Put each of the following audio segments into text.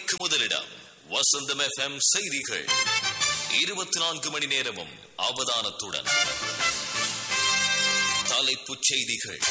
செய்திகளுக்கு முதலிடம் வசந்தம் எஃப்எம் செய்திகள் இருபத்தி நான்கு மணி நேரமும் அவதானத்துடன் தலைப்புச் செய்திகள்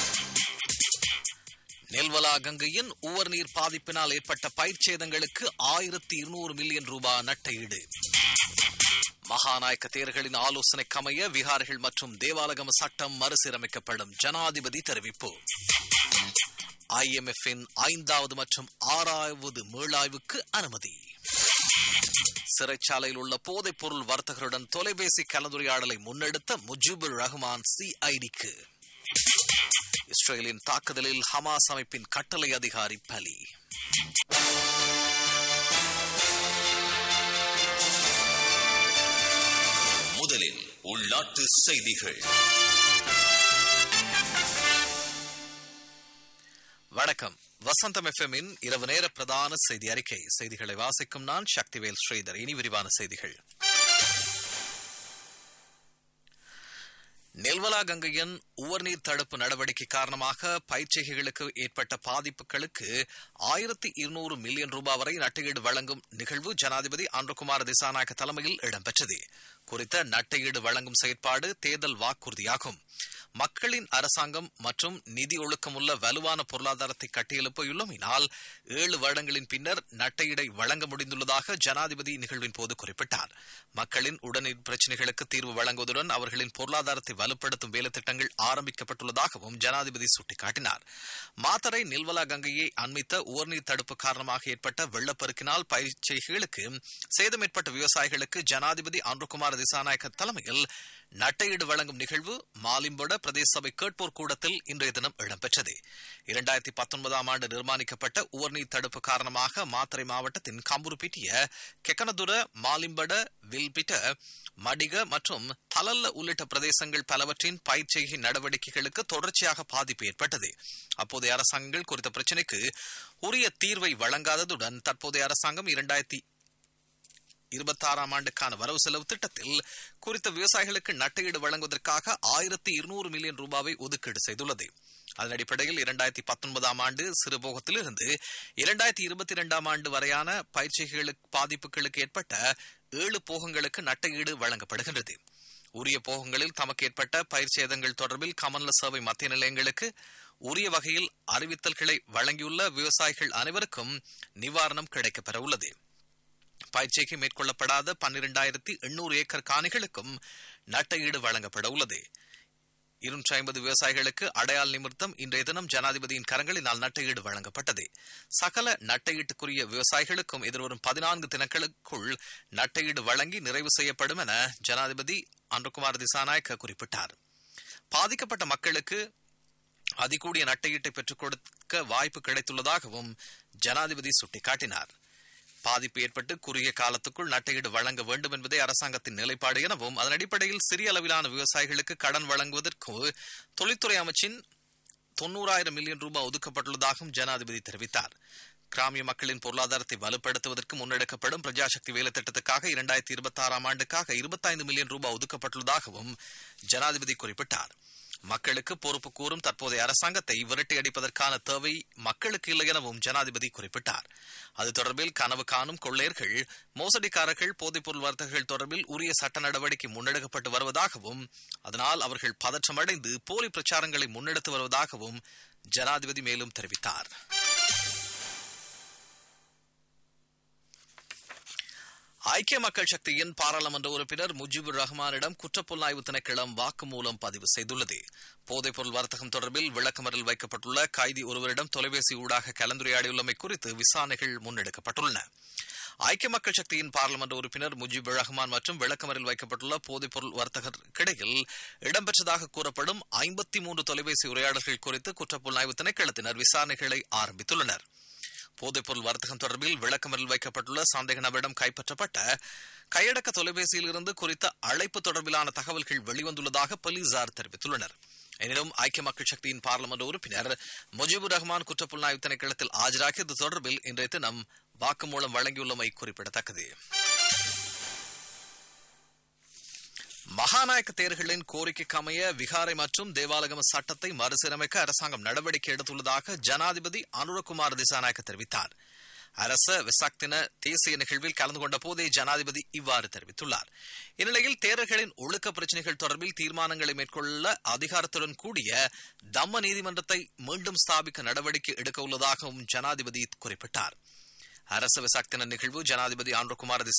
நெல்வலா கங்கையின் உவர்நீர் பாதிப்பினால் ஏற்பட்ட பயிர் சேதங்களுக்கு ஆயிரத்தி இருநூறு மில்லியன் ரூபாய் நட்டஈடு மகாநாயக்க தேர்களின் ஆலோசனைக்கமைய விகாரிகள் மற்றும் தேவாலகம சட்டம் மறுசீரமைக்கப்படும் ஜனாதிபதி தெரிவிப்பு ஐஎம்எஃப்பின் ஐந்தாவது மற்றும் ஆறாவது மீளாய்வுக்கு அனுமதி சிறைச்சாலையில் உள்ள போதைப் பொருள் வர்த்தகருடன் தொலைபேசி கலந்துரையாடலை முன்னெடுத்த முஜிபுர் ரஹ்மான் சிஐடிக்கு இஸ்ரேலின் தாக்குதலில் ஹமாஸ் அமைப்பின் கட்டளை அதிகாரி பலி முதலில் உள்நாட்டு செய்திகள் வணக்கம் வசந்தம் எஃப்எம்மின் இரவு நேர பிரதான செய்தி அறிக்கை செய்திகளை வாசிக்கும் நான் சக்திவேல் ஸ்ரீதர் இனி விரிவான செய்திகள் நெல்வலா கங்கையின் உவர்நீர் தடுப்பு நடவடிக்கை காரணமாக பயிற்சிகைகளுக்கு ஏற்பட்ட பாதிப்புகளுக்கு ஆயிரத்தி இருநூறு மில்லியன் ரூபாய் வரை நட்டையீடு வழங்கும் நிகழ்வு ஜனாதிபதி அன்ருகுமார் திசாநாயக்க தலைமையில் இடம்பெற்றது குறித்த நட்டையீடு வழங்கும் செயற்பாடு தேர்தல் வாக்குறுதியாகும் மக்களின் அரசாங்கம் மற்றும் நிதி ஒழுக்கமுள்ள வலுவான பொருளாதாரத்தை கட்டியெழுப்பியுள்ளமையினால் ஏழு வருடங்களின் பின்னர் நட்டையீடை வழங்க முடிந்துள்ளதாக ஜனாதிபதி நிகழ்வின் போது குறிப்பிட்டார் மக்களின் உடனடி பிரச்சினைகளுக்கு தீர்வு வழங்குவதுடன் அவர்களின் பொருளாதாரத்தை வலுப்படுத்தும் வேலைத்திட்டங்கள் ஆரம்பிக்கப்பட்டுள்ளதாகவும் ஜனாதிபதி சுட்டிக்காட்டினார் மாத்தரை நில்வலா கங்கையை அண்மித்த உவர்நீர் தடுப்பு காரணமாக ஏற்பட்ட வெள்ளப்பெருக்கினால் பயிற்சிகளுக்கு சேதம் ஏற்பட்ட விவசாயிகளுக்கு ஜனாதிபதி அன்ருகுமார் திசாநாயக்க தலைமையில் நட்டையீடு வழங்கும் நிகழ்வு மாலிம்பொட பிரதேச சபை கேட்போர் கூடத்தில் இன்றைய தினம் இடம்பெற்றது இரண்டாயிரத்தி பத்தொன்பதாம் ஆண்டு நிர்மாணிக்கப்பட்ட உவர்நீர் தடுப்பு காரணமாக மாத்தறை மாவட்டத்தின் கம்புருப்பிட்டிய கெக்கனதுர மாலிம்பட வில்பிட்ட மடிக மற்றும் தலல்ல உள்ளிட்ட பிரதேசங்கள் பலவற்றின் பயிற்சிகை நடவடிக்கைகளுக்கு தொடர்ச்சியாக பாதிப்பு ஏற்பட்டது அப்போதைய அரசாங்கங்கள் குறித்த பிரச்சினைக்கு உரிய தீர்வை வழங்காததுடன் தற்போதைய அரசாங்கம் இரண்டாயிரத்தி இருபத்தாறாம் ஆண்டுக்கான வரவு செலவு திட்டத்தில் குறித்த விவசாயிகளுக்கு நட்டையீடு வழங்குவதற்காக ஆயிரத்தி இருநூறு மில்லியன் ரூபாவை ஒதுக்கீடு செய்துள்ளது அதன் அடிப்படையில் இரண்டாயிரத்தி பத்தொன்பதாம் ஆண்டு சிறுபோகத்திலிருந்து இரண்டாயிரத்தி இருபத்தி இரண்டாம் ஆண்டு வரையான பயிற்சிகளுக்கு பாதிப்புகளுக்கு ஏற்பட்ட ஏழு போகங்களுக்கு நட்டையீடு வழங்கப்படுகின்றது உரிய போகங்களில் தமக்கு ஏற்பட்ட பயிர் சேதங்கள் தொடர்பில் கமன்ல சேவை மத்திய நிலையங்களுக்கு உரிய வகையில் அறிவித்தல்களை வழங்கியுள்ள விவசாயிகள் அனைவருக்கும் நிவாரணம் கிடைக்கப்பெற உள்ளது பயிற்சிக்கு மேற்கொள்ளப்படாத பன்னிரண்டாயிரத்தி எண்ணூறு ஏக்கர் காணிகளுக்கும் நட்டையீடு வழங்கப்பட உள்ளது இருநூற்றி ஐம்பது விவசாயிகளுக்கு அடையாள் நிமித்தம் இன்றைய தினம் ஜனாதிபதியின் கரங்களினால் நட்டையீடு வழங்கப்பட்டது சகல நட்டையீட்டுக்குரிய விவசாயிகளுக்கும் எதிர்வரும் பதினான்கு தினங்களுக்குள் நட்டையீடு வழங்கி நிறைவு செய்யப்படும் என ஜனாதிபதி அன்ருகுமார் திசாநாயக்க குறிப்பிட்டார் பாதிக்கப்பட்ட மக்களுக்கு அதிகூடிய நட்டையீட்டை பெற்றுக் கொடுக்க வாய்ப்பு கிடைத்துள்ளதாகவும் ஜனாதிபதி சுட்டிக்காட்டினார் பாதிப்பு ஏற்பட்டு குறுகிய காலத்துக்குள் நட்டையீடு வழங்க வேண்டும் என்பதே அரசாங்கத்தின் நிலைப்பாடு எனவும் அதன் அடிப்படையில் சிறிய அளவிலான விவசாயிகளுக்கு கடன் வழங்குவதற்கு தொழில்துறை அமைச்சின் தொன்னூறாயிரம் மில்லியன் ரூபாய் ஒதுக்கப்பட்டுள்ளதாகவும் ஜனாதிபதி தெரிவித்தார் கிராமிய மக்களின் பொருளாதாரத்தை வலுப்படுத்துவதற்கு முன்னெடுக்கப்படும் பிரஜாசக்தி வேலை திட்டத்துக்காக இரண்டாயிரத்தி இருபத்தி ஆறாம் ஆண்டுக்காக இருபத்தைந்து மில்லியன் ரூபாய் ஒதுக்கப்பட்டுள்ளதாகவும் ஜனாதிபதி குறிப்பிட்டார் மக்களுக்கு பொறுப்பு கூறும் தற்போதைய அரசாங்கத்தை விரட்டி அடிப்பதற்கான தேவை மக்களுக்கு இல்லை எனவும் ஜனாதிபதி குறிப்பிட்டார் அது தொடர்பில் கனவு காணும் கொள்ளையர்கள் மோசடிக்காரர்கள் போதைப்பொருள் வர்த்தகர்கள் தொடர்பில் உரிய சட்ட நடவடிக்கை முன்னெடுக்கப்பட்டு வருவதாகவும் அதனால் அவர்கள் பதற்றமடைந்து போலி பிரச்சாரங்களை முன்னெடுத்து வருவதாகவும் ஜனாதிபதி மேலும் தெரிவித்தார் ஐக்கிய மக்கள் சக்தியின் பாராளுமன்ற உறுப்பினர் முஜிபுர் ரஹ்மானிடம் குற்றப்புலனாய்வு திணைக்களம் வாக்குமூலம் பதிவு செய்துள்ளது போதைப்பொருள் வர்த்தகம் தொடர்பில் விளக்கமறில் வைக்கப்பட்டுள்ள கைதி ஒருவரிடம் தொலைபேசி ஊடாக கலந்துரையாடியுள்ளமை குறித்து விசாரணைகள் முன்னெடுக்கப்பட்டுள்ளன ஐக்கிய மக்கள் சக்தியின் பாராளுமன்ற உறுப்பினர் முஜிபுர் ரஹ்மான் மற்றும் விளக்கமறில் வைக்கப்பட்டுள்ள போதைப்பொருள் வர்த்தகர்கிடையில் இடம்பெற்றதாக கூறப்படும் ஐம்பத்தி மூன்று தொலைபேசி உரையாடல்கள் குறித்து குற்றப்புலனாய்வு திணைக்களத்தினர் விசாரணைகளை ஆரம்பித்துள்ளனர் போதைப்பொருள் வர்த்தகம் தொடர்பில் விளக்கமறில் வைக்கப்பட்டுள்ள சந்தேக நபரிடம் கைப்பற்றப்பட்ட கையடக்க தொலைபேசியில் இருந்து குறித்த அழைப்பு தொடர்பிலான தகவல்கள் வெளிவந்துள்ளதாக போலீசார் தெரிவித்துள்ளனர் எனினும் ஐக்கிய மக்கள் சக்தியின் பாராளுமன்ற உறுப்பினர் முஜிபுர் ரஹ்மான் குற்றப்புலனாய்வு திணைக்களத்தில் ஆஜராகியது தொடர்பில் இன்றைய தினம் வாக்குமூலம் வழங்கியுள்ளமை குறிப்பிடத்தக்கது மகாநாயக்க தேர்களின் கோரிக்கைக்கு அமைய விகாரை மற்றும் தேவாலகம சட்டத்தை மறுசீரமைக்க அரசாங்கம் நடவடிக்கை எடுத்துள்ளதாக ஜனாதிபதி அனுரகுமார் திசாநாயக்க தெரிவித்தார் அரச விசாக்தின தேசிய நிகழ்வில் கலந்து கொண்ட போதே ஜனாதிபதி இவ்வாறு தெரிவித்துள்ளார் இந்நிலையில் தேரர்களின் ஒழுக்க பிரச்சினைகள் தொடர்பில் தீர்மானங்களை மேற்கொள்ள அதிகாரத்துடன் கூடிய தம்ம நீதிமன்றத்தை மீண்டும் ஸ்தாபிக்க நடவடிக்கை எடுக்க உள்ளதாகவும் ஜனாதிபதி குறிப்பிட்டார் அரச விசாக்தின நிகழ்வு ஜனாதிபதி ஆண்ட்ரோகுமார்